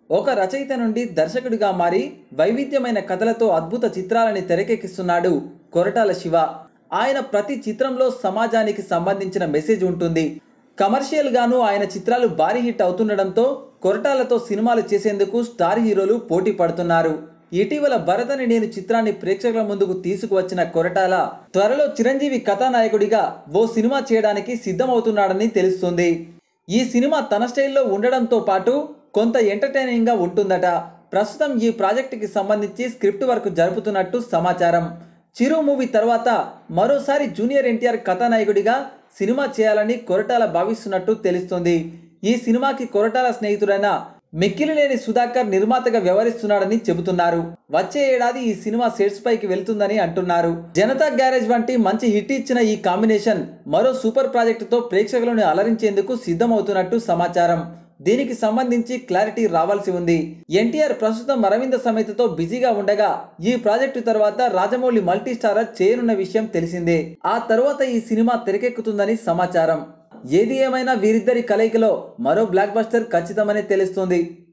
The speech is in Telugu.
ఒక రచయిత నుండి దర్శకుడిగా మారి వైవిధ్యమైన కథలతో అద్భుత చిత్రాలని తెరకెక్కిస్తున్నాడు కొరటాల శివ ఆయన ప్రతి చిత్రంలో సమాజానికి సంబంధించిన మెసేజ్ ఉంటుంది కమర్షియల్ గాను ఆయన చిత్రాలు భారీ హిట్ అవుతుండడంతో కొరటాలతో సినిమాలు చేసేందుకు స్టార్ హీరోలు పోటీ పడుతున్నారు ఇటీవల భరతని నేను చిత్రాన్ని ప్రేక్షకుల ముందుకు తీసుకువచ్చిన కొరటాల త్వరలో చిరంజీవి కథానాయకుడిగా ఓ సినిమా చేయడానికి సిద్ధమవుతున్నాడని తెలుస్తుంది ఈ సినిమా తన స్టైల్లో ఉండడంతో పాటు కొంత ఎంటర్టైనింగ్గా ఉంటుందట ప్రస్తుతం ఈ ప్రాజెక్టుకి సంబంధించి స్క్రిప్ట్ వర్క్ జరుపుతున్నట్టు సమాచారం చిరు మూవీ తర్వాత మరోసారి జూనియర్ ఎన్టీఆర్ కథానాయకుడిగా సినిమా చేయాలని కొరటాల భావిస్తున్నట్టు తెలుస్తుంది ఈ సినిమాకి కొరటాల స్నేహితుడైన మెక్కిలినేని సుధాకర్ నిర్మాతగా వ్యవహరిస్తున్నాడని చెబుతున్నారు వచ్చే ఏడాది ఈ సినిమా సెట్స్ పైకి వెళ్తుందని అంటున్నారు జనతా గ్యారేజ్ వంటి మంచి హిట్ ఇచ్చిన ఈ కాంబినేషన్ మరో సూపర్ ప్రాజెక్టుతో ప్రేక్షకులను అలరించేందుకు సిద్ధమవుతున్నట్టు సమాచారం దీనికి సంబంధించి క్లారిటీ రావాల్సి ఉంది ఎన్టీఆర్ ప్రస్తుతం అరవింద సమేతతో బిజీగా ఉండగా ఈ ప్రాజెక్టు తర్వాత రాజమౌళి మల్టీ స్టారర్ చేయనున్న విషయం తెలిసిందే ఆ తర్వాత ఈ సినిమా తెరకెక్కుతుందని సమాచారం ఏది ఏమైనా వీరిద్దరి కలయికలో మరో బ్లాక్ బస్టర్ ఖచ్చితమని తెలుస్తుంది